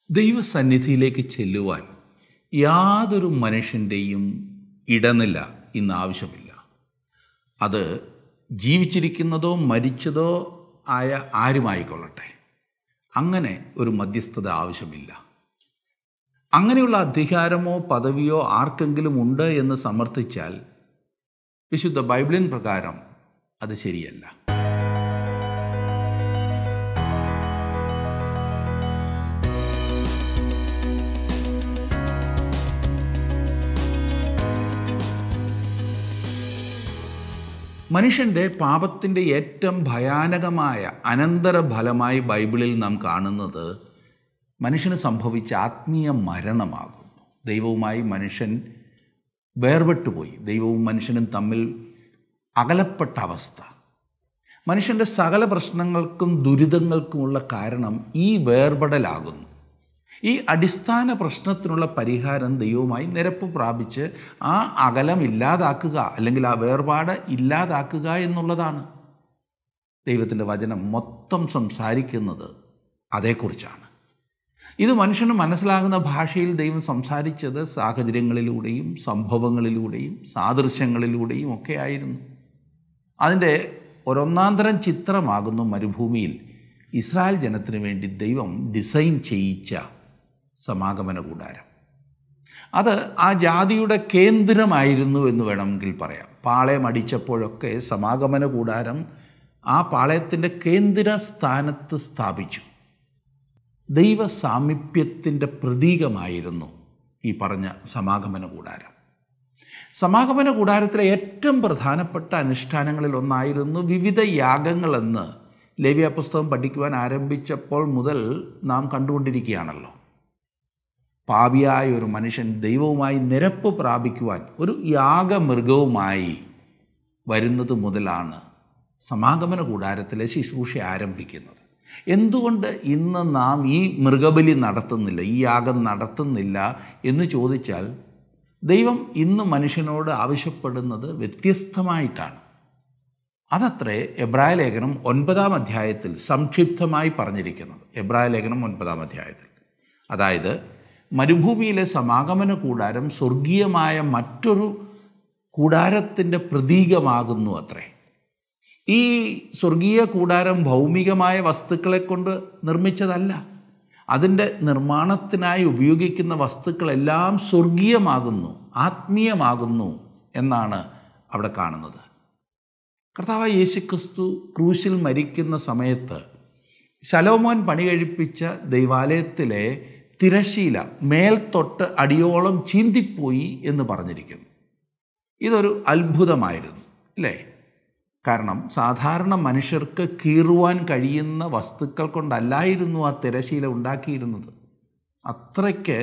ദൈവസന്നിധിയിലേക്ക് ചെല്ലുവാൻ യാതൊരു മനുഷ്യൻ്റെയും ഇടനില ഇന്ന് ആവശ്യമില്ല അത് ജീവിച്ചിരിക്കുന്നതോ മരിച്ചതോ ആയ ആരുമായിക്കൊള്ളട്ടെ അങ്ങനെ ഒരു മധ്യസ്ഥത ആവശ്യമില്ല അങ്ങനെയുള്ള അധികാരമോ പദവിയോ ആർക്കെങ്കിലും ഉണ്ട് എന്ന് സമർത്ഥിച്ചാൽ വിശുദ്ധ ബൈബിളിൻ പ്രകാരം അത് ശരിയല്ല മനുഷ്യൻ്റെ പാപത്തിൻ്റെ ഏറ്റവും ഭയാനകമായ അനന്തരഫലമായി ബൈബിളിൽ നാം കാണുന്നത് മനുഷ്യന് സംഭവിച്ച ആത്മീയ മരണമാകുന്നു ദൈവവുമായി മനുഷ്യൻ വേർപെട്ടുപോയി ദൈവവും മനുഷ്യനും തമ്മിൽ അകലപ്പെട്ട അവസ്ഥ മനുഷ്യൻ്റെ സകല പ്രശ്നങ്ങൾക്കും ദുരിതങ്ങൾക്കുമുള്ള കാരണം ഈ വേർപെടലാകുന്നു ഈ അടിസ്ഥാന പ്രശ്നത്തിനുള്ള പരിഹാരം ദൈവവുമായി നിരപ്പ് പ്രാപിച്ച് ആ അകലം ഇല്ലാതാക്കുക അല്ലെങ്കിൽ ആ വേർപാട് ഇല്ലാതാക്കുക എന്നുള്ളതാണ് ദൈവത്തിൻ്റെ വചനം മൊത്തം സംസാരിക്കുന്നത് അതേക്കുറിച്ചാണ് ഇത് മനുഷ്യന് മനസ്സിലാകുന്ന ഭാഷയിൽ ദൈവം സംസാരിച്ചത് സാഹചര്യങ്ങളിലൂടെയും സംഭവങ്ങളിലൂടെയും സാദൃശ്യങ്ങളിലൂടെയും ഒക്കെ ആയിരുന്നു അതിൻ്റെ ഒരൊന്നാന്തരം ചിത്രമാകുന്നു മരുഭൂമിയിൽ ഇസ്രായേൽ ജനത്തിന് വേണ്ടി ദൈവം ഡിസൈൻ ചെയ്യിച്ച സമാഗമന കൂടാരം അത് ആ ജാതിയുടെ കേന്ദ്രമായിരുന്നു എന്ന് വേണമെങ്കിൽ പറയാം പാളയം അടിച്ചപ്പോഴൊക്കെ സമാഗമന കൂടാരം ആ പാളയത്തിൻ്റെ കേന്ദ്ര സ്ഥാനത്ത് സ്ഥാപിച്ചു ദൈവ സാമീപ്യത്തിൻ്റെ പ്രതീകമായിരുന്നു ഈ പറഞ്ഞ സമാഗമന കൂടാരം സമാഗമന കൂടാരത്തിലെ ഏറ്റവും പ്രധാനപ്പെട്ട അനുഷ്ഠാനങ്ങളിൽ ഒന്നായിരുന്നു വിവിധ യാഗങ്ങളെന്ന് ലേവ്യ പുസ്തകം പഠിക്കുവാൻ ആരംഭിച്ചപ്പോൾ മുതൽ നാം കണ്ടുകൊണ്ടിരിക്കുകയാണല്ലോ പാപിയായ ഒരു മനുഷ്യൻ ദൈവവുമായി നിരപ്പ് പ്രാപിക്കുവാൻ ഒരു യാഗമൃഗവുമായി വരുന്നത് മുതലാണ് സമാഗമന കൂടാരത്തിലെ ശുശ്രൂഷ ആരംഭിക്കുന്നത് എന്തുകൊണ്ട് ഇന്ന് നാം ഈ മൃഗബലി നടത്തുന്നില്ല ഈ യാഗം നടത്തുന്നില്ല എന്ന് ചോദിച്ചാൽ ദൈവം ഇന്ന് മനുഷ്യനോട് ആവശ്യപ്പെടുന്നത് വ്യത്യസ്തമായിട്ടാണ് അതത്രേ എബ്രായ ലേഖനം ഒൻപതാം അധ്യായത്തിൽ സംക്ഷിപ്തമായി പറഞ്ഞിരിക്കുന്നത് എബ്രായ ലേഖനം ഒൻപതാം അധ്യായത്തിൽ അതായത് മരുഭൂമിയിലെ സമാഗമന കൂടാരം സ്വർഗീയമായ മറ്റൊരു കൂടാരത്തിൻ്റെ പ്രതീകമാകുന്നു അത്രേ ഈ സ്വർഗീയ കൂടാരം ഭൗമികമായ വസ്തുക്കളെ കൊണ്ട് നിർമ്മിച്ചതല്ല അതിൻ്റെ നിർമ്മാണത്തിനായി ഉപയോഗിക്കുന്ന വസ്തുക്കളെല്ലാം സ്വർഗീയമാകുന്നു ആത്മീയമാകുന്നു എന്നാണ് അവിടെ കാണുന്നത് കർത്താവ് യേശുക്രിസ്തു ക്രൂശിൽ മരിക്കുന്ന സമയത്ത് ശലോമോൻ പണി കഴിപ്പിച്ച ദൈവാലയത്തിലെ തിരശീല മേൽത്തൊട്ട് അടിയോളം ചീന്തിപ്പോയി എന്ന് പറഞ്ഞിരിക്കുന്നു ഇതൊരു അത്ഭുതമായിരുന്നു അല്ലേ കാരണം സാധാരണ മനുഷ്യർക്ക് കീറുവാൻ കഴിയുന്ന വസ്തുക്കൾ കൊണ്ടല്ലായിരുന്നു ആ തിരശീല ഉണ്ടാക്കിയിരുന്നത് അത്രയ്ക്ക്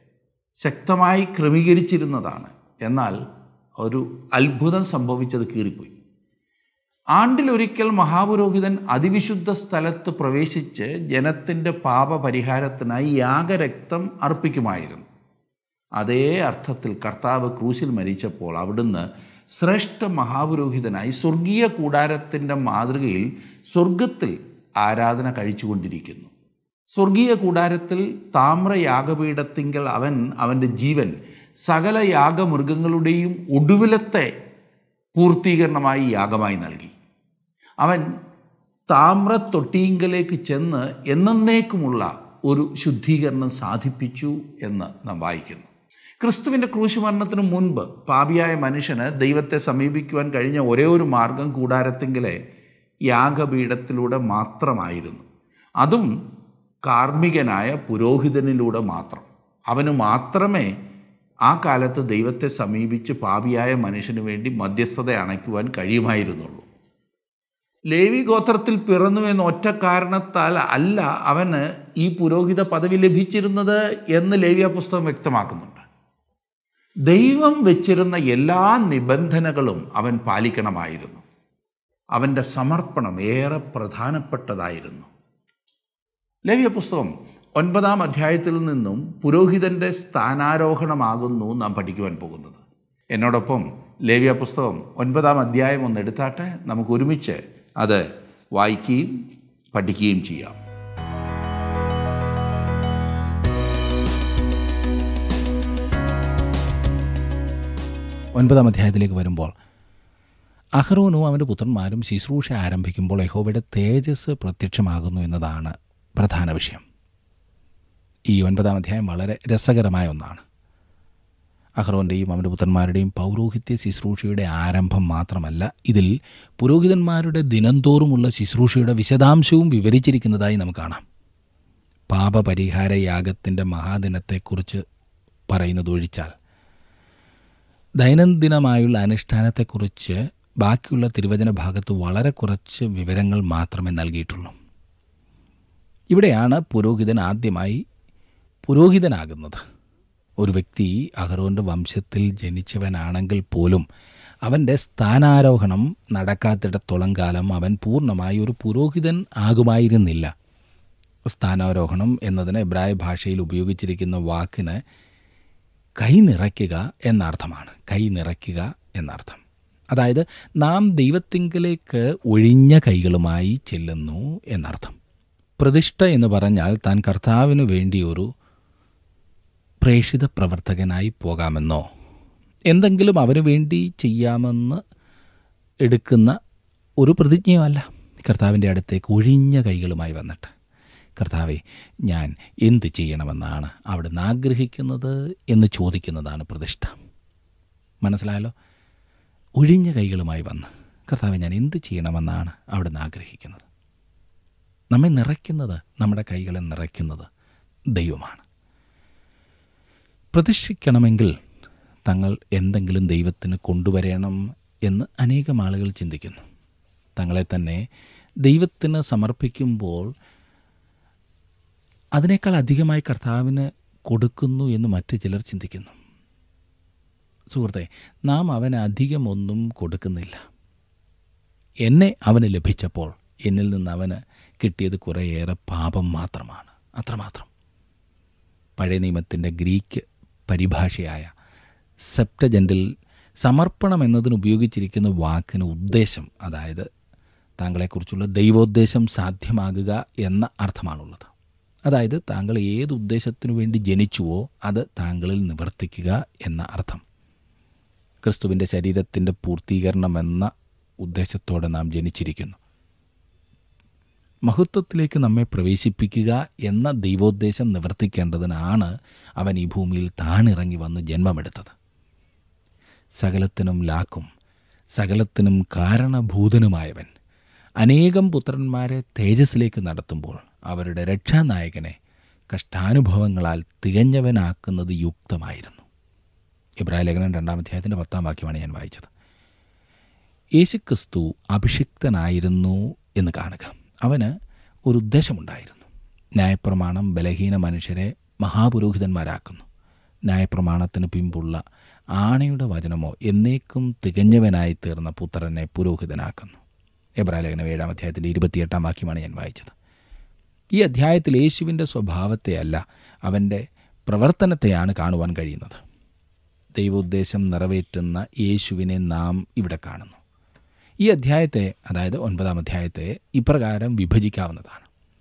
ശക്തമായി ക്രമീകരിച്ചിരുന്നതാണ് എന്നാൽ ഒരു അത്ഭുതം സംഭവിച്ചത് കീറിപ്പോയി ആണ്ടിലൊരിക്കൽ മഹാപുരോഹിതൻ അതിവിശുദ്ധ സ്ഥലത്ത് പ്രവേശിച്ച് ജനത്തിൻ്റെ പാപപരിഹാരത്തിനായി യാഗരക്തം അർപ്പിക്കുമായിരുന്നു അതേ അർത്ഥത്തിൽ കർത്താവ് ക്രൂശിൽ മരിച്ചപ്പോൾ അവിടുന്ന് ശ്രേഷ്ഠ മഹാപുരോഹിതനായി സ്വർഗീയ കൂടാരത്തിൻ്റെ മാതൃകയിൽ സ്വർഗത്തിൽ ആരാധന കഴിച്ചുകൊണ്ടിരിക്കുന്നു സ്വർഗീയ കൂടാരത്തിൽ താമ്ര യാഗപീഠത്തിങ്കൽ അവൻ അവൻ്റെ ജീവൻ സകല യാഗമൃഗങ്ങളുടെയും ഒടുവിലത്തെ പൂർത്തീകരണമായി യാഗമായി നൽകി അവൻ താമ്ര തൊട്ടിയിങ്കലേക്ക് ചെന്ന് എന്നേക്കുമുള്ള ഒരു ശുദ്ധീകരണം സാധിപ്പിച്ചു എന്ന് നാം വായിക്കുന്നു ക്രിസ്തുവിൻ്റെ ക്രൂശുമരണത്തിന് മുൻപ് പാപിയായ മനുഷ്യന് ദൈവത്തെ സമീപിക്കുവാൻ കഴിഞ്ഞ ഒരേ ഒരു മാർഗം കൂടാരത്തിങ്കിലെ യാഗപീഠത്തിലൂടെ മാത്രമായിരുന്നു അതും കാർമ്മികനായ പുരോഹിതനിലൂടെ മാത്രം അവന് മാത്രമേ ആ കാലത്ത് ദൈവത്തെ സമീപിച്ച് പാപിയായ മനുഷ്യന് വേണ്ടി മധ്യസ്ഥത അണയ്ക്കുവാൻ കഴിയുമായിരുന്നുള്ളൂ ലേവി ഗോത്രത്തിൽ പിറന്നു എന്ന ഒറ്റ കാരണത്താൽ അല്ല അവന് ഈ പുരോഹിത പദവി ലഭിച്ചിരുന്നത് എന്ന് ലേവ്യ പുസ്തകം വ്യക്തമാക്കുന്നുണ്ട് ദൈവം വെച്ചിരുന്ന എല്ലാ നിബന്ധനകളും അവൻ പാലിക്കണമായിരുന്നു അവൻ്റെ സമർപ്പണം ഏറെ പ്രധാനപ്പെട്ടതായിരുന്നു ലേവ്യ പുസ്തകം ഒൻപതാം അധ്യായത്തിൽ നിന്നും പുരോഹിതൻ്റെ സ്ഥാനാരോഹണമാകുന്നു നാം പഠിക്കുവാൻ പോകുന്നത് എന്നോടൊപ്പം ലേവ്യ പുസ്തകം ഒൻപതാം അധ്യായം ഒന്ന് എടുത്താട്ടെ നമുക്ക് ഒരുമിച്ച് അത് വായിക്കുകയും പഠിക്കുകയും ചെയ്യാം ഒൻപതാം അധ്യായത്തിലേക്ക് വരുമ്പോൾ അഹ്റോനും അവൻ്റെ പുത്രന്മാരും ശുശ്രൂഷ ആരംഭിക്കുമ്പോൾ യഹോവയുടെ തേജസ് പ്രത്യക്ഷമാകുന്നു എന്നതാണ് പ്രധാന വിഷയം ഈ ഒൻപതാം അധ്യായം വളരെ രസകരമായ ഒന്നാണ് അഹ്റോൻ്റെയും അവൻ്റെ പുത്രന്മാരുടെയും പൗരോഹിത്യ ശുശ്രൂഷയുടെ ആരംഭം മാത്രമല്ല ഇതിൽ പുരോഹിതന്മാരുടെ ദിനംതോറുമുള്ള ശുശ്രൂഷയുടെ വിശദാംശവും വിവരിച്ചിരിക്കുന്നതായി നമുക്ക് കാണാം പാപപരിഹാര യാഗത്തിൻ്റെ മഹാദിനത്തെക്കുറിച്ച് പറയുന്നതൊഴിച്ചാൽ ദൈനംദിനമായുള്ള അനുഷ്ഠാനത്തെക്കുറിച്ച് ബാക്കിയുള്ള തിരുവചന ഭാഗത്ത് വളരെ കുറച്ച് വിവരങ്ങൾ മാത്രമേ നൽകിയിട്ടുള്ളൂ ഇവിടെയാണ് പുരോഹിതൻ ആദ്യമായി പുരോഹിതനാകുന്നത് ഒരു വ്യക്തി അഹ്റോൻ്റെ വംശത്തിൽ ജനിച്ചവനാണെങ്കിൽ പോലും അവൻ്റെ സ്ഥാനാരോഹണം നടക്കാത്തിടത്തോളം കാലം അവൻ പൂർണ്ണമായി ഒരു പുരോഹിതൻ ആകുമായിരുന്നില്ല സ്ഥാനാരോഹണം എന്നതിന് എബ്രായ ഭാഷയിൽ ഉപയോഗിച്ചിരിക്കുന്ന വാക്കിന് കൈ നിറയ്ക്കുക എന്നർത്ഥമാണ് കൈ നിറയ്ക്കുക എന്നർത്ഥം അതായത് നാം ദൈവത്തിങ്കലേക്ക് ഒഴിഞ്ഞ കൈകളുമായി ചെല്ലുന്നു എന്നർത്ഥം പ്രതിഷ്ഠ എന്ന് പറഞ്ഞാൽ താൻ കർത്താവിന് വേണ്ടി ഒരു പ്രേഷിത പ്രവർത്തകനായി പോകാമെന്നോ എന്തെങ്കിലും അവന് വേണ്ടി ചെയ്യാമെന്ന് എടുക്കുന്ന ഒരു പ്രതിജ്ഞയുമല്ല കർത്താവിൻ്റെ അടുത്തേക്ക് ഒഴിഞ്ഞ കൈകളുമായി വന്നിട്ട് കർത്താവെ ഞാൻ എന്ത് ചെയ്യണമെന്നാണ് അവിടുന്ന് ആഗ്രഹിക്കുന്നത് എന്ന് ചോദിക്കുന്നതാണ് പ്രതിഷ്ഠ മനസ്സിലായല്ലോ ഒഴിഞ്ഞ കൈകളുമായി വന്ന് കർത്താവെ ഞാൻ എന്ത് ചെയ്യണമെന്നാണ് അവിടുന്ന് ആഗ്രഹിക്കുന്നത് നമ്മെ നിറയ്ക്കുന്നത് നമ്മുടെ കൈകളെ നിറയ്ക്കുന്നത് ദൈവമാണ് പ്രതിഷ്ഠിക്കണമെങ്കിൽ തങ്ങൾ എന്തെങ്കിലും ദൈവത്തിന് കൊണ്ടുവരണം എന്ന് അനേകം ആളുകൾ ചിന്തിക്കുന്നു തങ്ങളെ തന്നെ ദൈവത്തിന് സമർപ്പിക്കുമ്പോൾ അതിനേക്കാൾ അധികമായി കർത്താവിന് കൊടുക്കുന്നു എന്ന് മറ്റു ചിലർ ചിന്തിക്കുന്നു സുഹൃത്തെ നാം അവന് അധികമൊന്നും കൊടുക്കുന്നില്ല എന്നെ അവന് ലഭിച്ചപ്പോൾ എന്നിൽ നിന്ന് അവന് കിട്ടിയത് കുറേയേറെ പാപം മാത്രമാണ് അത്രമാത്രം പഴയ നിയമത്തിൻ്റെ ഗ്രീക്ക് പരിഭാഷയായ സെപ്റ്റജൻറ്റിൽ സമർപ്പണം എന്നതിന് ഉപയോഗിച്ചിരിക്കുന്ന വാക്കിന് ഉദ്ദേശം അതായത് താങ്കളെക്കുറിച്ചുള്ള ദൈവോദ്ദേശം സാധ്യമാകുക എന്ന അർത്ഥമാണുള്ളത് അതായത് താങ്കൾ ഏത് ഉദ്ദേശത്തിനു വേണ്ടി ജനിച്ചുവോ അത് താങ്കളിൽ നിവർത്തിക്കുക എന്ന അർത്ഥം ക്രിസ്തുവിൻ്റെ ശരീരത്തിൻ്റെ പൂർത്തീകരണം എന്ന ഉദ്ദേശത്തോടെ നാം ജനിച്ചിരിക്കുന്നു മഹത്വത്തിലേക്ക് നമ്മെ പ്രവേശിപ്പിക്കുക എന്ന ദൈവോദ്ദേശം നിവർത്തിക്കേണ്ടതിനാണ് അവൻ ഈ ഭൂമിയിൽ താണിറങ്ങി വന്ന് ജന്മമെടുത്തത് സകലത്തിനും ലാക്കും സകലത്തിനും കാരണഭൂതനുമായവൻ അനേകം പുത്രന്മാരെ തേജസ്സിലേക്ക് നടത്തുമ്പോൾ അവരുടെ രക്ഷാനായകനെ കഷ്ടാനുഭവങ്ങളാൽ തികഞ്ഞവനാക്കുന്നത് യുക്തമായിരുന്നു ഇബ്രാഹിം ലേഖനം രണ്ടാം അധ്യായത്തിൻ്റെ പത്താം വാക്യമാണ് ഞാൻ വായിച്ചത് യേശുക്രിസ്തു അഭിഷിക്തനായിരുന്നു എന്ന് കാണുക അവന് ഒരു ഉദ്ദേശമുണ്ടായിരുന്നു ന്യായപ്രമാണം ബലഹീന മനുഷ്യരെ മഹാപുരോഹിതന്മാരാക്കുന്നു ന്യായപ്രമാണത്തിന് പിമ്പുള്ള ആണയുടെ വചനമോ എന്നേക്കും തികഞ്ഞവനായി തീർന്ന പുത്രനെ പുരോഹിതനാക്കുന്നു എബ്രാഹിം ലേഖനം ഏഴാം അധ്യായത്തിൻ്റെ ഇരുപത്തിയെട്ടാം വാക്യമാണ് ഞാൻ വായിച്ചത് ഈ അധ്യായത്തിൽ യേശുവിൻ്റെ സ്വഭാവത്തെയല്ല അവൻ്റെ പ്രവർത്തനത്തെയാണ് കാണുവാൻ കഴിയുന്നത് ദൈവോദ്ദേശം നിറവേറ്റുന്ന യേശുവിനെ നാം ഇവിടെ കാണുന്നു ഈ അധ്യായത്തെ അതായത് ഒൻപതാം അധ്യായത്തെ ഇപ്രകാരം വിഭജിക്കാവുന്നതാണ്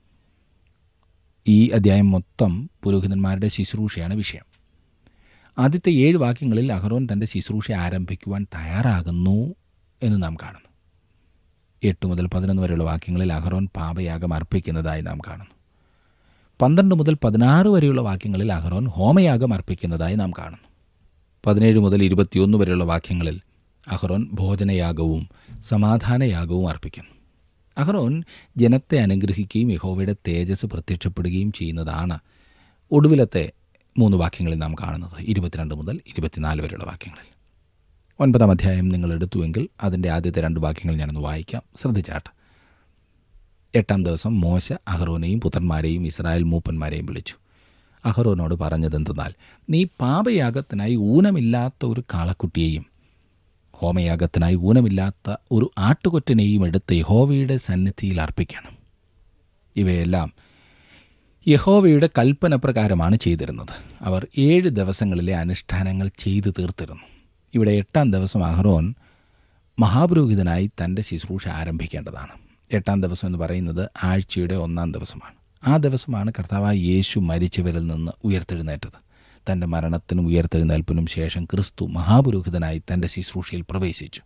ഈ അധ്യായം മൊത്തം പുരോഹിതന്മാരുടെ ശുശ്രൂഷയാണ് വിഷയം ആദ്യത്തെ ഏഴ് വാക്യങ്ങളിൽ അഹ്റോൻ തൻ്റെ ശുശ്രൂഷ ആരംഭിക്കുവാൻ തയ്യാറാകുന്നു എന്ന് നാം കാണുന്നു എട്ട് മുതൽ പതിനൊന്ന് വരെയുള്ള വാക്യങ്ങളിൽ അഹ്റോൻ പാപയാഗം അർപ്പിക്കുന്നതായി നാം കാണുന്നു പന്ത്രണ്ട് മുതൽ പതിനാറ് വരെയുള്ള വാക്യങ്ങളിൽ അഹ്റോൻ ഹോമയാഗം അർപ്പിക്കുന്നതായി നാം കാണുന്നു പതിനേഴ് മുതൽ ഇരുപത്തിയൊന്ന് വരെയുള്ള വാക്യങ്ങളിൽ അഹ്റോൻ ഭോജനയാഗവും സമാധാനയാഗവും അർപ്പിക്കുന്നു അഹ്റോൻ ജനത്തെ അനുഗ്രഹിക്കുകയും യഹോവയുടെ തേജസ് പ്രത്യക്ഷപ്പെടുകയും ചെയ്യുന്നതാണ് ഒടുവിലത്തെ മൂന്ന് വാക്യങ്ങളിൽ നാം കാണുന്നത് ഇരുപത്തിരണ്ട് മുതൽ ഇരുപത്തിനാല് വരെയുള്ള വാക്യങ്ങളിൽ ഒൻപതാം അധ്യായം നിങ്ങൾ എടുത്തുവെങ്കിൽ അതിൻ്റെ ആദ്യത്തെ രണ്ട് വാക്യങ്ങൾ ഞാനൊന്ന് വായിക്കാം ശ്രദ്ധിച്ചാട്ട് എട്ടാം ദിവസം മോശ അഹ്റോനെയും പുത്രന്മാരെയും ഇസ്രായേൽ മൂപ്പന്മാരെയും വിളിച്ചു അഹ്റോനോട് പറഞ്ഞതെന്തെന്നാൽ നീ പാപയാഗത്തിനായി ഊനമില്ലാത്ത ഒരു കാളക്കുട്ടിയെയും ഹോമയാഗത്തിനായി ഊനമില്ലാത്ത ഒരു ആട്ടുകൊറ്റനെയും എടുത്ത് യഹോവയുടെ സന്നിധിയിൽ അർപ്പിക്കണം ഇവയെല്ലാം യഹോവയുടെ കൽപ്പന പ്രകാരമാണ് ചെയ്തിരുന്നത് അവർ ഏഴ് ദിവസങ്ങളിലെ അനുഷ്ഠാനങ്ങൾ ചെയ്തു തീർത്തിരുന്നു ഇവിടെ എട്ടാം ദിവസം അഹ്റോൻ മഹാപുരോഹിതനായി തൻ്റെ ശുശ്രൂഷ ആരംഭിക്കേണ്ടതാണ് എട്ടാം ദിവസം എന്ന് പറയുന്നത് ആഴ്ചയുടെ ഒന്നാം ദിവസമാണ് ആ ദിവസമാണ് കർത്താവായ യേശു മരിച്ചവരിൽ നിന്ന് ഉയർത്തെഴുന്നേറ്റത് തൻ്റെ മരണത്തിനും ഉയർത്തെഴുന്നേൽപ്പിനും ശേഷം ക്രിസ്തു മഹാപുരോഹിതനായി തൻ്റെ ശുശ്രൂഷയിൽ പ്രവേശിച്ചു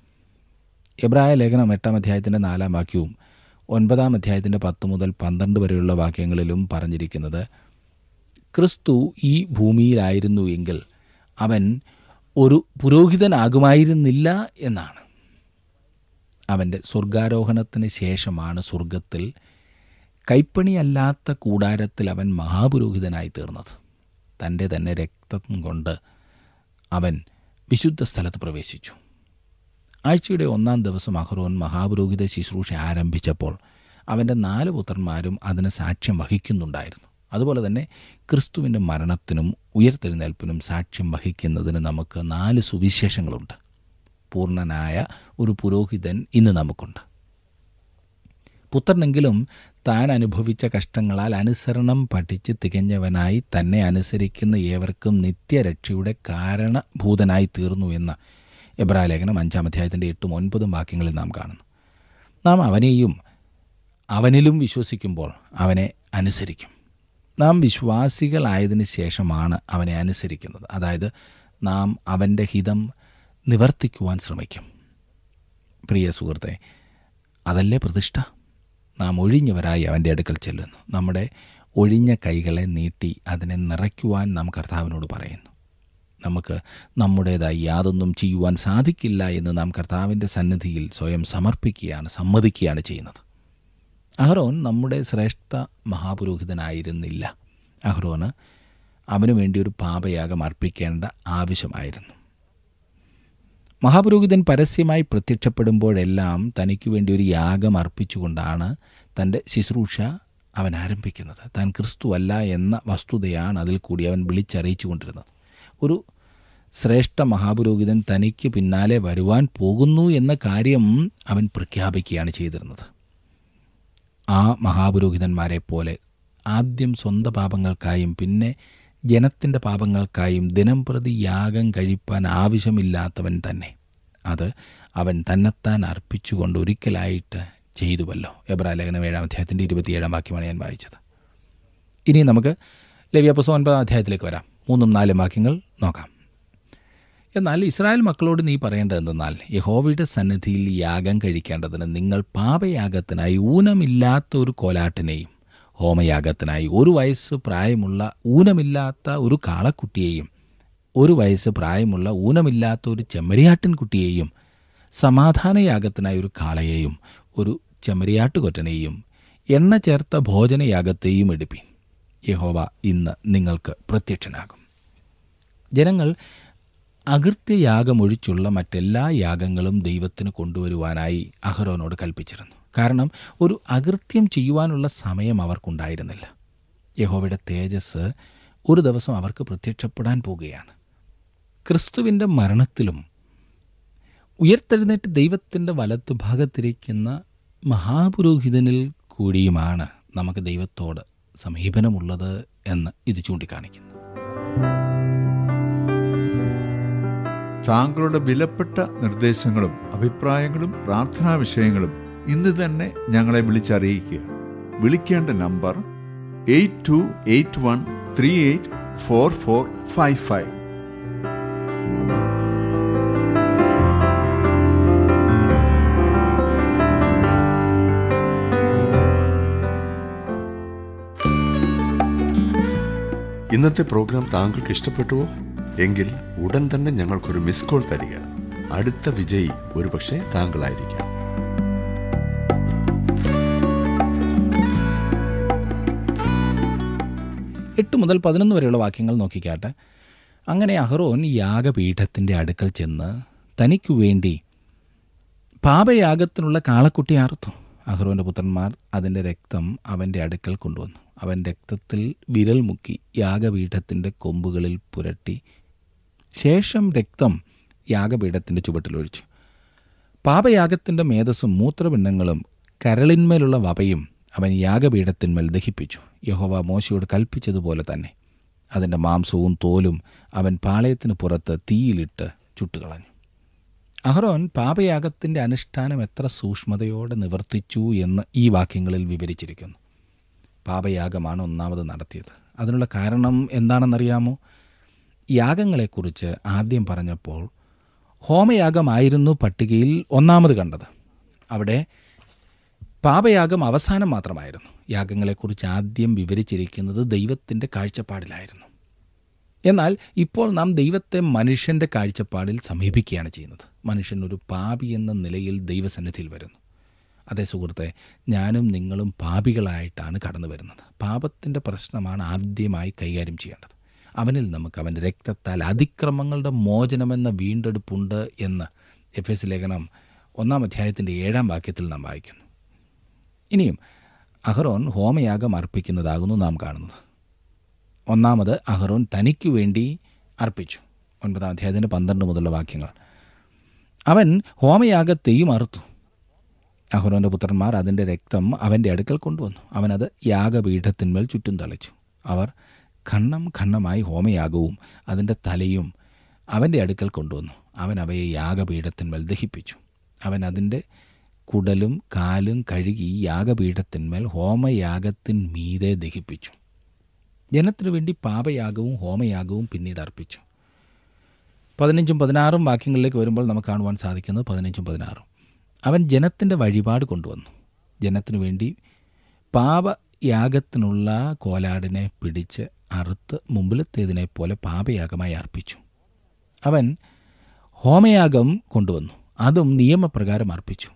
എബ്രായ ലേഖനം എട്ടാം അധ്യായത്തിൻ്റെ നാലാം വാക്യവും ഒൻപതാം അധ്യായത്തിൻ്റെ പത്ത് മുതൽ പന്ത്രണ്ട് വരെയുള്ള വാക്യങ്ങളിലും പറഞ്ഞിരിക്കുന്നത് ക്രിസ്തു ഈ ഭൂമിയിലായിരുന്നു എങ്കിൽ അവൻ ഒരു പുരോഹിതനാകുമായിരുന്നില്ല എന്നാണ് അവൻ്റെ സ്വർഗാരോഹണത്തിന് ശേഷമാണ് സ്വർഗത്തിൽ കൈപ്പണിയല്ലാത്ത കൂടാരത്തിൽ അവൻ മഹാപുരോഹിതനായി തീർന്നത് തൻ്റെ തന്നെ രക്തം കൊണ്ട് അവൻ വിശുദ്ധ സ്ഥലത്ത് പ്രവേശിച്ചു ആഴ്ചയുടെ ഒന്നാം ദിവസം അഹ്റോൻ മഹാപുരോഹിത ശുശ്രൂഷ ആരംഭിച്ചപ്പോൾ അവൻ്റെ നാല് പുത്രന്മാരും അതിന് സാക്ഷ്യം വഹിക്കുന്നുണ്ടായിരുന്നു അതുപോലെ തന്നെ ക്രിസ്തുവിൻ്റെ മരണത്തിനും ഉയർത്തെഴുന്നേൽപ്പിനും സാക്ഷ്യം വഹിക്കുന്നതിന് നമുക്ക് നാല് സുവിശേഷങ്ങളുണ്ട് പൂർണ്ണനായ ഒരു പുരോഹിതൻ ഇന്ന് നമുക്കുണ്ട് പുത്രനെങ്കിലും താൻ അനുഭവിച്ച കഷ്ടങ്ങളാൽ അനുസരണം പഠിച്ച് തികഞ്ഞവനായി തന്നെ അനുസരിക്കുന്ന ഏവർക്കും നിത്യരക്ഷയുടെ കാരണഭൂതനായി തീർന്നു എന്ന് എബ്രാലേഖനം അഞ്ചാം അധ്യായത്തിൻ്റെ എട്ടും ഒൻപതും വാക്യങ്ങളിൽ നാം കാണുന്നു നാം അവനെയും അവനിലും വിശ്വസിക്കുമ്പോൾ അവനെ അനുസരിക്കും നാം വിശ്വാസികളായതിനു ശേഷമാണ് അവനെ അനുസരിക്കുന്നത് അതായത് നാം അവൻ്റെ ഹിതം നിവർത്തിക്കുവാൻ ശ്രമിക്കും പ്രിയ സുഹൃത്തെ അതല്ലേ പ്രതിഷ്ഠ നാം ഒഴിഞ്ഞവരായി അവൻ്റെ അടുക്കൽ ചെല്ലുന്നു നമ്മുടെ ഒഴിഞ്ഞ കൈകളെ നീട്ടി അതിനെ നിറയ്ക്കുവാൻ നാം കർത്താവിനോട് പറയുന്നു നമുക്ക് നമ്മുടേതായി യാതൊന്നും ചെയ്യുവാൻ സാധിക്കില്ല എന്ന് നാം കർത്താവിൻ്റെ സന്നിധിയിൽ സ്വയം സമർപ്പിക്കുകയാണ് സമ്മതിക്കുകയാണ് ചെയ്യുന്നത് അഹ്റോൻ നമ്മുടെ ശ്രേഷ്ഠ മഹാപുരോഹിതനായിരുന്നില്ല അഹ്റോന് അവനു വേണ്ടി ഒരു പാപയാഗം അർപ്പിക്കേണ്ട ആവശ്യമായിരുന്നു മഹാപുരോഹിതൻ പരസ്യമായി പ്രത്യക്ഷപ്പെടുമ്പോഴെല്ലാം തനിക്ക് വേണ്ടി ഒരു യാഗം അർപ്പിച്ചുകൊണ്ടാണ് തൻ്റെ ശുശ്രൂഷ അവൻ ആരംഭിക്കുന്നത് താൻ ക്രിസ്തുവല്ല എന്ന വസ്തുതയാണ് അതിൽ കൂടി അവൻ വിളിച്ചറിയിച്ചു കൊണ്ടിരുന്നത് ഒരു ശ്രേഷ്ഠ മഹാപുരോഹിതൻ തനിക്ക് പിന്നാലെ വരുവാൻ പോകുന്നു എന്ന കാര്യം അവൻ പ്രഖ്യാപിക്കുകയാണ് ചെയ്തിരുന്നത് ആ മഹാപുരോഹിതന്മാരെ പോലെ ആദ്യം സ്വന്തം പാപങ്ങൾക്കായും പിന്നെ ജനത്തിൻ്റെ പാപങ്ങൾക്കായും ദിനം പ്രതി യാഗം കഴിപ്പാൻ ആവശ്യമില്ലാത്തവൻ തന്നെ അത് അവൻ തന്നെത്താൻ അർപ്പിച്ചുകൊണ്ട് ഒരിക്കലായിട്ട് ചെയ്തുവല്ലോ എബ്രാലേഖനം ഏഴാം അധ്യായത്തിൻ്റെ ഇരുപത്തിയേഴാം വാക്യമാണ് ഞാൻ വായിച്ചത് ഇനി നമുക്ക് ലവ്യാപ്പുസം ഒൻപതാം അധ്യായത്തിലേക്ക് വരാം മൂന്നും നാലും വാക്യങ്ങൾ നോക്കാം എന്നാൽ ഇസ്രായേൽ മക്കളോട് നീ പറയേണ്ടത് എന്തെന്നാൽ യഹോവയുടെ സന്നിധിയിൽ യാഗം കഴിക്കേണ്ടതിന് നിങ്ങൾ പാപയാഗത്തിനായി ഊനമില്ലാത്ത ഒരു കോലാട്ടിനെയും ഹോമയാഗത്തിനായി ഒരു വയസ്സ് പ്രായമുള്ള ഊനമില്ലാത്ത ഒരു കാളക്കുട്ടിയെയും ഒരു വയസ്സ് പ്രായമുള്ള ഊനമില്ലാത്ത ഒരു ചെമ്മരിയാട്ടിൻകുട്ടിയെയും സമാധാനയാഗത്തിനായി ഒരു കാളയെയും ഒരു ചെമ്മരിയാട്ടുകൊറ്റനെയും എണ്ണ ചേർത്ത ഭോജനയാഗത്തെയും എടുപ്പി യഹോവ ഇന്ന് നിങ്ങൾക്ക് പ്രത്യക്ഷനാകും ജനങ്ങൾ അകൃത്യയാഗമൊഴിച്ചുള്ള മറ്റെല്ലാ യാഗങ്ങളും ദൈവത്തിന് കൊണ്ടുവരുവാനായി അഹരോനോട് കൽപ്പിച്ചിരുന്നു കാരണം ഒരു അകൃത്യം ചെയ്യുവാനുള്ള സമയം അവർക്കുണ്ടായിരുന്നില്ല യഹോവയുടെ തേജസ് ഒരു ദിവസം അവർക്ക് പ്രത്യക്ഷപ്പെടാൻ പോകുകയാണ് ക്രിസ്തുവിൻ്റെ മരണത്തിലും ഉയർത്തെഴുന്നേറ്റ് ദൈവത്തിൻ്റെ വലത്തുഭാഗത്തിരിക്കുന്ന മഹാപുരോഹിതനിൽ കൂടിയുമാണ് നമുക്ക് ദൈവത്തോട് സമീപനമുള്ളത് എന്ന് ഇത് ചൂണ്ടിക്കാണിക്കുന്നു താങ്കളുടെ വിലപ്പെട്ട നിർദ്ദേശങ്ങളും അഭിപ്രായങ്ങളും പ്രാർത്ഥനാ വിഷയങ്ങളും ഇന്ന് തന്നെ ഞങ്ങളെ വിളിച്ചറിയിക്കുക വിളിക്കേണ്ട number eight two eight one three eight four four five five ഇന്നത്തെ പ്രോഗ്രാം താങ്കൾക്ക് ഇഷ്ടപ്പെട്ടുവോ എങ്കിൽ ഉടൻ തന്നെ ഞങ്ങൾക്കൊരു മിസ് കോൾ തരിക അടുത്ത വിജയി ഒരുപക്ഷെ താങ്കളായിരിക്കാം എട്ട് മുതൽ പതിനൊന്ന് വരെയുള്ള വാക്യങ്ങൾ നോക്കിക്കാട്ടെ അങ്ങനെ അഹ്റോൻ യാഗപീഠത്തിൻ്റെ അടുക്കൽ ചെന്ന് തനിക്കു വേണ്ടി പാപയാഗത്തിനുള്ള കാളക്കുട്ടി ആർത്തു അഹ്റോൻ്റെ പുത്രന്മാർ അതിൻ്റെ രക്തം അവൻ്റെ അടുക്കൽ കൊണ്ടുവന്നു അവൻ രക്തത്തിൽ വിരൽ മുക്കി യാഗപീഠത്തിൻ്റെ കൊമ്പുകളിൽ പുരട്ടി ശേഷം രക്തം യാഗപീഠത്തിൻ്റെ ചുവട്ടിലൊഴിച്ചു പാപയാഗത്തിൻ്റെ മേധസ്സും മൂത്രപിണ്ഡങ്ങളും കരളിന്മേലുള്ള വപയും അവൻ യാഗപീഠത്തിന്മേൽ ദഹിപ്പിച്ചു യഹോവ മോശയോട് കൽപ്പിച്ചതുപോലെ തന്നെ അതിൻ്റെ മാംസവും തോലും അവൻ പാളയത്തിന് പുറത്ത് തീയിലിട്ട് ചുട്ടുകളഞ്ഞു അഹ്റോൻ പാപയാഗത്തിൻ്റെ അനുഷ്ഠാനം എത്ര സൂക്ഷ്മതയോടെ നിവർത്തിച്ചു എന്ന് ഈ വാക്യങ്ങളിൽ വിവരിച്ചിരിക്കുന്നു പാപയാഗമാണ് ഒന്നാമത് നടത്തിയത് അതിനുള്ള കാരണം എന്താണെന്നറിയാമോ യാഗങ്ങളെക്കുറിച്ച് ആദ്യം പറഞ്ഞപ്പോൾ ഹോമയാഗമായിരുന്നു പട്ടികയിൽ ഒന്നാമത് കണ്ടത് അവിടെ പാപയാഗം അവസാനം മാത്രമായിരുന്നു യാഗങ്ങളെക്കുറിച്ച് ആദ്യം വിവരിച്ചിരിക്കുന്നത് ദൈവത്തിൻ്റെ കാഴ്ചപ്പാടിലായിരുന്നു എന്നാൽ ഇപ്പോൾ നാം ദൈവത്തെ മനുഷ്യൻ്റെ കാഴ്ചപ്പാടിൽ സമീപിക്കുകയാണ് ചെയ്യുന്നത് മനുഷ്യൻ ഒരു പാപി എന്ന നിലയിൽ ദൈവസന്നിധിയിൽ വരുന്നു അതേ സുഹൃത്തെ ഞാനും നിങ്ങളും പാപികളായിട്ടാണ് കടന്നു വരുന്നത് പാപത്തിൻ്റെ പ്രശ്നമാണ് ആദ്യമായി കൈകാര്യം ചെയ്യേണ്ടത് അവനിൽ നമുക്ക് അവൻ്റെ രക്തത്താൽ അതിക്രമങ്ങളുടെ മോചനമെന്ന വീണ്ടെടുപ്പുണ്ട് എന്ന് എഫ് എസ് ലേഖനം ഒന്നാം അധ്യായത്തിൻ്റെ ഏഴാം വാക്യത്തിൽ നാം വായിക്കുന്നു ഇനിയും അഹറോൻ ഹോമയാഗം അർപ്പിക്കുന്നതാകുന്നു നാം കാണുന്നത് ഒന്നാമത് അഹറോൻ തനിക്കു വേണ്ടി അർപ്പിച്ചു ഒൻപതാം അധ്യായത്തിൻ്റെ പന്ത്രണ്ട് മുതലുള്ള വാക്യങ്ങൾ അവൻ ഹോമയാഗത്തെയും അറുത്തു അഹ്റോൻ്റെ പുത്രന്മാർ അതിൻ്റെ രക്തം അവൻ്റെ അടുക്കൽ കൊണ്ടുവന്നു അവനത് യാഗപീഠത്തിന്മേൽ ചുറ്റും തളിച്ചു അവർ ഖണ്ണം ഖണ്ണമായി ഹോമയാഗവും അതിൻ്റെ തലയും അവൻ്റെ അടുക്കൽ കൊണ്ടുവന്നു അവൻ അവയെ യാഗപീഠത്തിന്മേൽ ദഹിപ്പിച്ചു അവൻ അതിൻ്റെ കുടലും കാലും കഴുകി യാഗപീഠത്തിന്മേൽ ഹോമയാഗത്തിൻ മീതെ ദഹിപ്പിച്ചു ജനത്തിനു വേണ്ടി പാപയാഗവും ഹോമയാഗവും പിന്നീട് അർപ്പിച്ചു പതിനഞ്ചും പതിനാറും വാക്യങ്ങളിലേക്ക് വരുമ്പോൾ നമുക്ക് കാണുവാൻ സാധിക്കുന്നത് പതിനഞ്ചും പതിനാറും അവൻ ജനത്തിൻ്റെ വഴിപാട് കൊണ്ടുവന്നു ജനത്തിനു വേണ്ടി പാപയാഗത്തിനുള്ള കോലാടിനെ പിടിച്ച് അറുത്ത് മുമ്പിലത്തേതിനെ പോലെ പാപയാഗമായി അർപ്പിച്ചു അവൻ ഹോമയാഗം കൊണ്ടുവന്നു അതും നിയമപ്രകാരം അർപ്പിച്ചു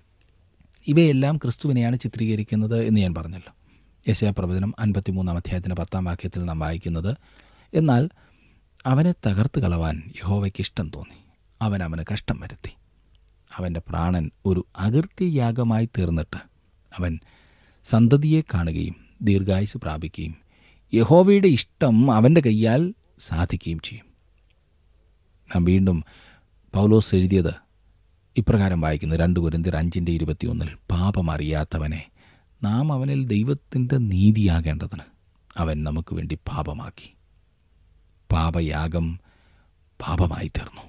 ഇവയെല്ലാം ക്രിസ്തുവിനെയാണ് ചിത്രീകരിക്കുന്നത് എന്ന് ഞാൻ പറഞ്ഞല്ലോ യശയപ്രവചനം അൻപത്തിമൂന്നാം അധ്യായത്തിൻ്റെ പത്താം വാക്യത്തിൽ നാം വായിക്കുന്നത് എന്നാൽ അവനെ തകർത്ത് കളവാൻ യഹോവയ്ക്ക് ഇഷ്ടം തോന്നി അവൻ അവന് കഷ്ടം വരുത്തി അവൻ്റെ പ്രാണൻ ഒരു അകൃത്യയാഗമായി തീർന്നിട്ട് അവൻ സന്തതിയെ കാണുകയും ദീർഘായുസ് പ്രാപിക്കുകയും യഹോവയുടെ ഇഷ്ടം അവൻ്റെ കയ്യാൽ സാധിക്കുകയും ചെയ്യും നാം വീണ്ടും പൗലോസ് എഴുതിയത് ഇപ്രകാരം വായിക്കുന്നു രണ്ട് കുരിന്തിർ അഞ്ചിൻ്റെ ഇരുപത്തിയൊന്നിൽ പാപമറിയാത്തവനെ നാം അവനിൽ ദൈവത്തിൻ്റെ നീതിയാകേണ്ടതിന് അവൻ നമുക്ക് വേണ്ടി പാപമാക്കി പാപയാഗം പാപമായി തീർന്നു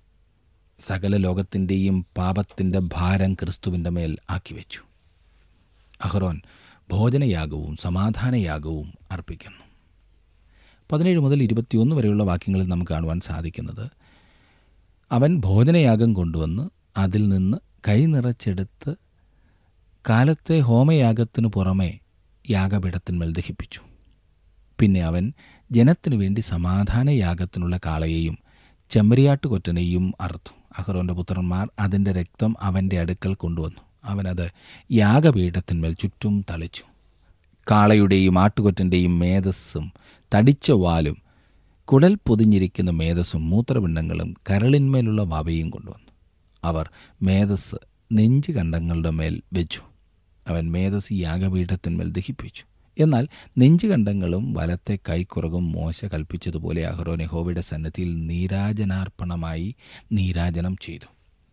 സകല ലോകത്തിൻ്റെയും പാപത്തിൻ്റെ ഭാരം ക്രിസ്തുവിൻ്റെ മേൽ ആക്കി വെച്ചു അഹ്റോൻ ഭോജനയാഗവും സമാധാനയാഗവും അർപ്പിക്കുന്നു പതിനേഴ് മുതൽ ഇരുപത്തിയൊന്ന് വരെയുള്ള വാക്യങ്ങളിൽ നമുക്ക് കാണുവാൻ സാധിക്കുന്നത് അവൻ ഭോജനയാഗം കൊണ്ടുവന്ന് അതിൽ നിന്ന് കൈ നിറച്ചെടുത്ത് കാലത്തെ ഹോമയാഗത്തിനു പുറമെ യാഗപീഠത്തിന്മേൽ ദഹിപ്പിച്ചു പിന്നെ അവൻ ജനത്തിനു വേണ്ടി സമാധാനയാഗത്തിനുള്ള കാളയെയും ചെമ്മരിയാട്ടുകൊറ്റനെയും അറുത്തു അഹ്റോൻ്റെ പുത്രന്മാർ അതിൻ്റെ രക്തം അവൻ്റെ അടുക്കൽ കൊണ്ടുവന്നു അവനത് യാഗപീഠത്തിന്മേൽ ചുറ്റും തളിച്ചു കാളയുടെയും ആട്ടുകൊറ്റൻ്റെയും മേധസ്സും തടിച്ച വാലും കുടൽ പൊതിഞ്ഞിരിക്കുന്ന മേധസ്സും മൂത്രപിണ്ഡങ്ങളും കരളിന്മേലുള്ള വവയും കൊണ്ടുവന്നു അവർ മേധസ് നെഞ്ച് കണ്ടങ്ങളുടെ മേൽ വെച്ചു അവൻ മേധസ് യാഗപീഠത്തിന്മേൽ ദഹിപ്പിച്ചു എന്നാൽ നെഞ്ചുകണ്ടങ്ങളും വലത്തെ കൈക്കുറകും മോശ കൽപ്പിച്ചതുപോലെ അഹ്റോൻ യഹോവയുടെ സന്നദ്ധിയിൽ നീരാജനാർപ്പണമായി നീരാജനം ചെയ്തു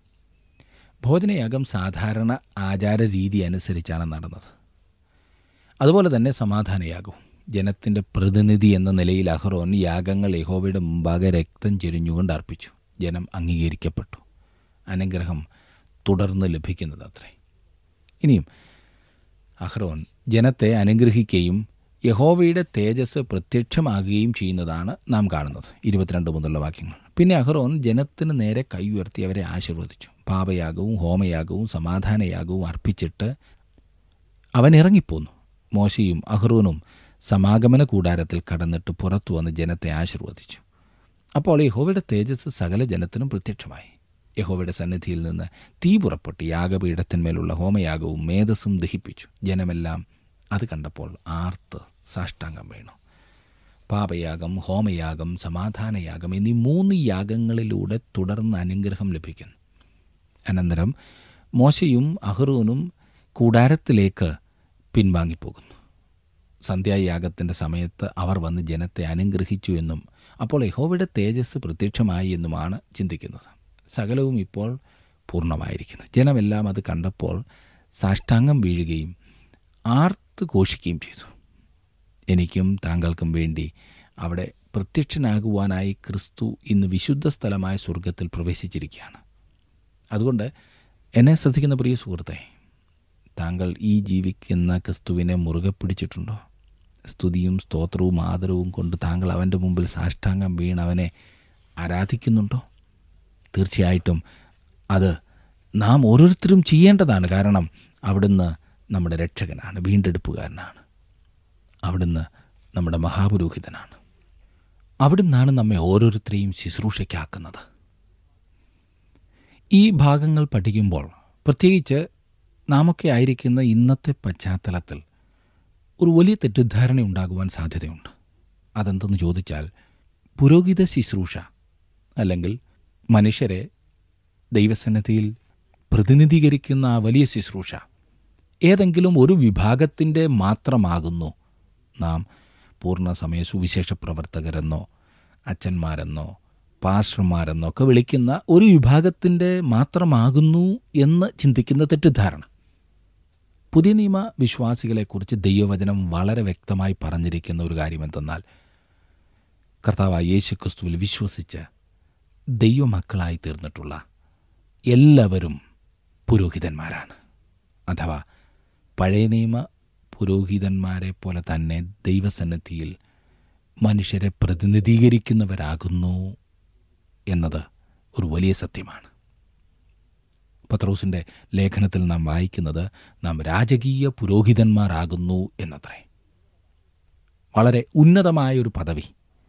ഭോജനയാഗം സാധാരണ ആചാര രീതി അനുസരിച്ചാണ് നടന്നത് അതുപോലെ തന്നെ സമാധാനയാഗവും ജനത്തിൻ്റെ പ്രതിനിധി എന്ന നിലയിൽ അഹ്റോൻ യാഗങ്ങൾ യഹോവയുടെ മുമ്പാകെ രക്തം ചെരിഞ്ഞുകൊണ്ട് അർപ്പിച്ചു ജനം അംഗീകരിക്കപ്പെട്ടു അനുഗ്രഹം തുടർന്ന് ലഭിക്കുന്നത് അത്രേ ഇനിയും അഹ്റോൻ ജനത്തെ അനുഗ്രഹിക്കുകയും യഹോവയുടെ തേജസ് പ്രത്യക്ഷമാകുകയും ചെയ്യുന്നതാണ് നാം കാണുന്നത് ഇരുപത്തിരണ്ട് മുതലുള്ള വാക്യങ്ങൾ പിന്നെ അഹ്റോൻ ജനത്തിന് നേരെ കൈ ഉയർത്തി അവരെ ആശീർവദിച്ചു പാപയാഗവും ഹോമയാഗവും സമാധാനയാഗവും അർപ്പിച്ചിട്ട് അവൻ ഇറങ്ങിപ്പോന്നു മോശയും അഹ്റോനും സമാഗമന കൂടാരത്തിൽ കടന്നിട്ട് പുറത്തു വന്ന് ജനത്തെ ആശീർവദിച്ചു അപ്പോൾ യഹോവയുടെ തേജസ് സകല ജനത്തിനും പ്രത്യക്ഷമായി യഹോവയുടെ സന്നിധിയിൽ നിന്ന് തീ പുറപ്പെട്ട് യാഗപീഠത്തിന്മേലുള്ള ഹോമയാഗവും മേധസ്സും ദഹിപ്പിച്ചു ജനമെല്ലാം അത് കണ്ടപ്പോൾ ആർത്ത് സാഷ്ടാംഗം വീണു പാപയാഗം ഹോമയാഗം സമാധാനയാഗം എന്നീ മൂന്ന് യാഗങ്ങളിലൂടെ തുടർന്ന് അനുഗ്രഹം ലഭിക്കുന്നു അനന്തരം മോശയും അഹ്റൂനും കൂടാരത്തിലേക്ക് പിൻവാങ്ങിപ്പോകുന്നു സന്ധ്യായാഗത്തിൻ്റെ സമയത്ത് അവർ വന്ന് ജനത്തെ അനുഗ്രഹിച്ചു എന്നും അപ്പോൾ യഹോവയുടെ തേജസ് പ്രത്യക്ഷമായി എന്നുമാണ് ചിന്തിക്കുന്നത് സകലവും ഇപ്പോൾ പൂർണ്ണമായിരിക്കുന്നു ജനമെല്ലാം അത് കണ്ടപ്പോൾ സാഷ്ടാംഗം വീഴുകയും ആർത്ത് ഘോഷിക്കുകയും ചെയ്തു എനിക്കും താങ്കൾക്കും വേണ്ടി അവിടെ പ്രത്യക്ഷനാകുവാനായി ക്രിസ്തു ഇന്ന് വിശുദ്ധ സ്ഥലമായ സ്വർഗത്തിൽ പ്രവേശിച്ചിരിക്കുകയാണ് അതുകൊണ്ട് എന്നെ ശ്രദ്ധിക്കുന്ന പ്രിയ സുഹൃത്തെ താങ്കൾ ഈ ജീവിക്കുന്ന ക്രിസ്തുവിനെ മുറുകെ പിടിച്ചിട്ടുണ്ടോ സ്തുതിയും സ്തോത്രവും ആദരവും കൊണ്ട് താങ്കൾ അവൻ്റെ മുമ്പിൽ സാഷ്ടാംഗം വീണ് അവനെ ആരാധിക്കുന്നുണ്ടോ തീർച്ചയായിട്ടും അത് നാം ഓരോരുത്തരും ചെയ്യേണ്ടതാണ് കാരണം അവിടുന്ന് നമ്മുടെ രക്ഷകനാണ് വീണ്ടെടുപ്പുകാരനാണ് അവിടുന്ന് നമ്മുടെ മഹാപുരോഹിതനാണ് അവിടുന്നാണ് നമ്മെ ഓരോരുത്തരെയും ശുശ്രൂഷയ്ക്കാക്കുന്നത് ഈ ഭാഗങ്ങൾ പഠിക്കുമ്പോൾ പ്രത്യേകിച്ച് നാമൊക്കെ ആയിരിക്കുന്ന ഇന്നത്തെ പശ്ചാത്തലത്തിൽ ഒരു വലിയ തെറ്റിദ്ധാരണ ഉണ്ടാകുവാൻ സാധ്യതയുണ്ട് അതെന്തെന്ന് ചോദിച്ചാൽ പുരോഹിത ശുശ്രൂഷ അല്ലെങ്കിൽ മനുഷ്യരെ ദൈവസന്നദ്ധിയിൽ പ്രതിനിധീകരിക്കുന്ന ആ വലിയ ശുശ്രൂഷ ഏതെങ്കിലും ഒരു വിഭാഗത്തിൻ്റെ മാത്രമാകുന്നു നാം പൂർണ്ണസമയ സുവിശേഷ പ്രവർത്തകരെന്നോ അച്ഛന്മാരെന്നോ പാസ്റ്റർമാരെന്നോ ഒക്കെ വിളിക്കുന്ന ഒരു വിഭാഗത്തിൻ്റെ മാത്രമാകുന്നു എന്ന് ചിന്തിക്കുന്ന തെറ്റിദ്ധാരണ പുതിയ നിയമ വിശ്വാസികളെക്കുറിച്ച് ദൈവവചനം വളരെ വ്യക്തമായി പറഞ്ഞിരിക്കുന്ന ഒരു കാര്യം എന്തെന്നാൽ കർത്താവായ യേശു ക്രിസ്തുവിൽ വിശ്വസിച്ച് ദൈവമക്കളായി തീർന്നിട്ടുള്ള എല്ലാവരും പുരോഹിതന്മാരാണ് അഥവാ പഴയ നിയമ പുരോഹിതന്മാരെ പോലെ തന്നെ ദൈവസന്നിധിയിൽ മനുഷ്യരെ പ്രതിനിധീകരിക്കുന്നവരാകുന്നു എന്നത് ഒരു വലിയ സത്യമാണ് പത്രോസിൻ്റെ ലേഖനത്തിൽ നാം വായിക്കുന്നത് നാം രാജകീയ പുരോഹിതന്മാരാകുന്നു എന്നത്രേ വളരെ ഉന്നതമായ ഒരു പദവി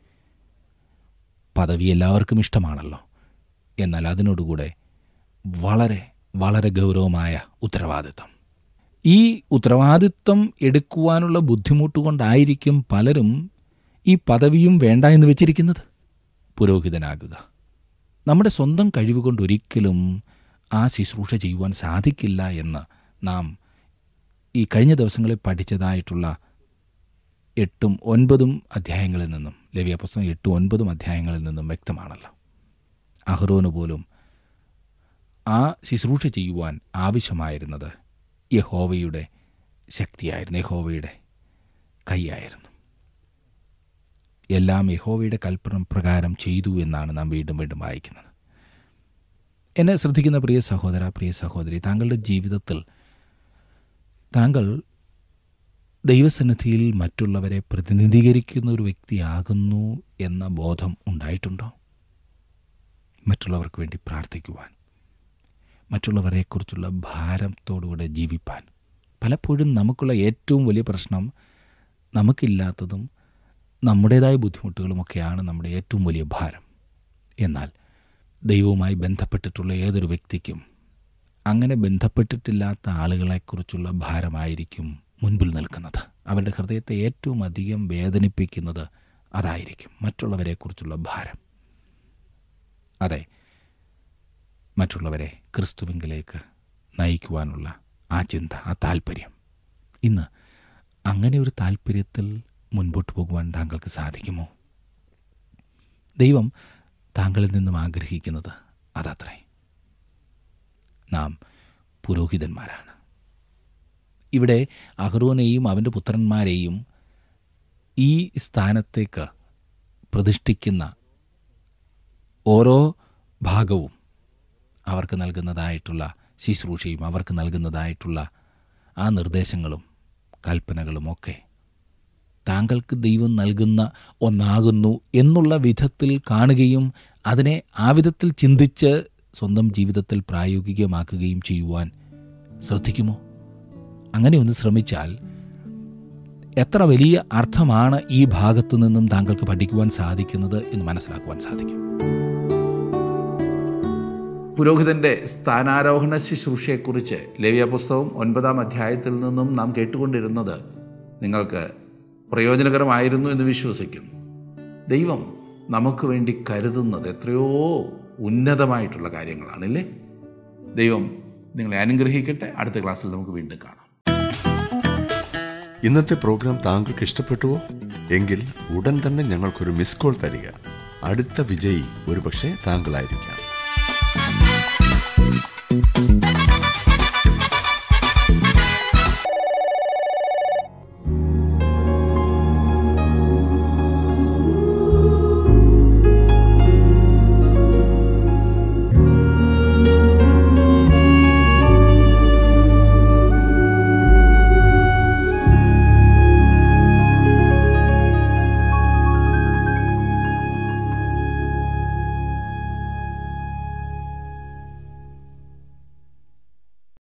പദവി എല്ലാവർക്കും ഇഷ്ടമാണല്ലോ എന്നാൽ അതിനോടുകൂടെ വളരെ വളരെ ഗൗരവമായ ഉത്തരവാദിത്വം ഈ ഉത്തരവാദിത്വം എടുക്കുവാനുള്ള ബുദ്ധിമുട്ട് കൊണ്ടായിരിക്കും പലരും ഈ പദവിയും വേണ്ട എന്ന് വെച്ചിരിക്കുന്നത് പുരോഹിതനാകുക നമ്മുടെ സ്വന്തം കഴിവ് കൊണ്ട് ഒരിക്കലും ആ ശുശ്രൂഷ ചെയ്യുവാൻ സാധിക്കില്ല എന്ന് നാം ഈ കഴിഞ്ഞ ദിവസങ്ങളിൽ പഠിച്ചതായിട്ടുള്ള എട്ടും ഒൻപതും അധ്യായങ്ങളിൽ നിന്നും ലവ്യ പുസ്തകം എട്ടും ഒൻപതും അധ്യായങ്ങളിൽ നിന്നും വ്യക്തമാണല്ലോ അഹ്റോന് പോലും ആ ശുശ്രൂഷ ചെയ്യുവാൻ ആവശ്യമായിരുന്നത് യഹോവയുടെ ശക്തിയായിരുന്നു യഹോവയുടെ കൈയായിരുന്നു എല്ലാം യഹോവയുടെ കൽപ്പന പ്രകാരം ചെയ്തു എന്നാണ് നാം വീണ്ടും വീണ്ടും വായിക്കുന്നത് എന്നെ ശ്രദ്ധിക്കുന്ന പ്രിയ സഹോദര പ്രിയ സഹോദരി താങ്കളുടെ ജീവിതത്തിൽ താങ്കൾ ദൈവസന്നിധിയിൽ മറ്റുള്ളവരെ പ്രതിനിധീകരിക്കുന്ന ഒരു വ്യക്തിയാകുന്നു എന്ന ബോധം ഉണ്ടായിട്ടുണ്ടോ മറ്റുള്ളവർക്ക് വേണ്ടി പ്രാർത്ഥിക്കുവാൻ മറ്റുള്ളവരെക്കുറിച്ചുള്ള ഭാരത്തോടുകൂടെ ജീവിപ്പാൻ പലപ്പോഴും നമുക്കുള്ള ഏറ്റവും വലിയ പ്രശ്നം നമുക്കില്ലാത്തതും നമ്മുടേതായ ബുദ്ധിമുട്ടുകളുമൊക്കെയാണ് നമ്മുടെ ഏറ്റവും വലിയ ഭാരം എന്നാൽ ദൈവവുമായി ബന്ധപ്പെട്ടിട്ടുള്ള ഏതൊരു വ്യക്തിക്കും അങ്ങനെ ബന്ധപ്പെട്ടിട്ടില്ലാത്ത ആളുകളെക്കുറിച്ചുള്ള ഭാരമായിരിക്കും മുൻപിൽ നിൽക്കുന്നത് അവരുടെ ഹൃദയത്തെ ഏറ്റവും അധികം വേദനിപ്പിക്കുന്നത് അതായിരിക്കും മറ്റുള്ളവരെക്കുറിച്ചുള്ള ഭാരം അതെ മറ്റുള്ളവരെ ക്രിസ്തുവിങ്കിലേക്ക് നയിക്കുവാനുള്ള ആ ചിന്ത ആ താല്പര്യം ഇന്ന് അങ്ങനെ ഒരു താല്പര്യത്തിൽ മുൻപോട്ട് പോകുവാൻ താങ്കൾക്ക് സാധിക്കുമോ ദൈവം താങ്കളിൽ നിന്നും ആഗ്രഹിക്കുന്നത് അതത്രേ നാം പുരോഹിതന്മാരാണ് ഇവിടെ അഹ്റോനെയും അവൻ്റെ പുത്രന്മാരെയും ഈ സ്ഥാനത്തേക്ക് പ്രതിഷ്ഠിക്കുന്ന ഓരോ ഭാഗവും അവർക്ക് നൽകുന്നതായിട്ടുള്ള ശുശ്രൂഷയും അവർക്ക് നൽകുന്നതായിട്ടുള്ള ആ നിർദ്ദേശങ്ങളും കൽപ്പനകളുമൊക്കെ താങ്കൾക്ക് ദൈവം നൽകുന്ന ഒന്നാകുന്നു എന്നുള്ള വിധത്തിൽ കാണുകയും അതിനെ ആ വിധത്തിൽ ചിന്തിച്ച് സ്വന്തം ജീവിതത്തിൽ പ്രായോഗികമാക്കുകയും ചെയ്യുവാൻ ശ്രദ്ധിക്കുമോ അങ്ങനെ ഒന്ന് ശ്രമിച്ചാൽ എത്ര വലിയ അർത്ഥമാണ് ഈ ഭാഗത്തു നിന്നും താങ്കൾക്ക് പഠിക്കുവാൻ സാധിക്കുന്നത് എന്ന് മനസ്സിലാക്കുവാൻ സാധിക്കും പുരോഹിതൻ്റെ സ്ഥാനാരോഹണ ശുശ്രൂഷയെക്കുറിച്ച് ലേവ്യ പുസ്തകം ഒൻപതാം അധ്യായത്തിൽ നിന്നും നാം കേട്ടുകൊണ്ടിരുന്നത് നിങ്ങൾക്ക് പ്രയോജനകരമായിരുന്നു എന്ന് വിശ്വസിക്കുന്നു ദൈവം നമുക്ക് വേണ്ടി കരുതുന്നത് എത്രയോ ഉന്നതമായിട്ടുള്ള കാര്യങ്ങളാണല്ലേ ദൈവം നിങ്ങളെ അനുഗ്രഹിക്കട്ടെ അടുത്ത ക്ലാസ്സിൽ നമുക്ക് വീണ്ടും കാണാം ഇന്നത്തെ പ്രോഗ്രാം താങ്കൾക്ക് ഇഷ്ടപ്പെട്ടുവോ എങ്കിൽ ഉടൻ തന്നെ ഞങ്ങൾക്കൊരു മിസ് കോൾ തരിക അടുത്ത വിജയി ഒരുപക്ഷെ താങ്കളായിരിക്കാം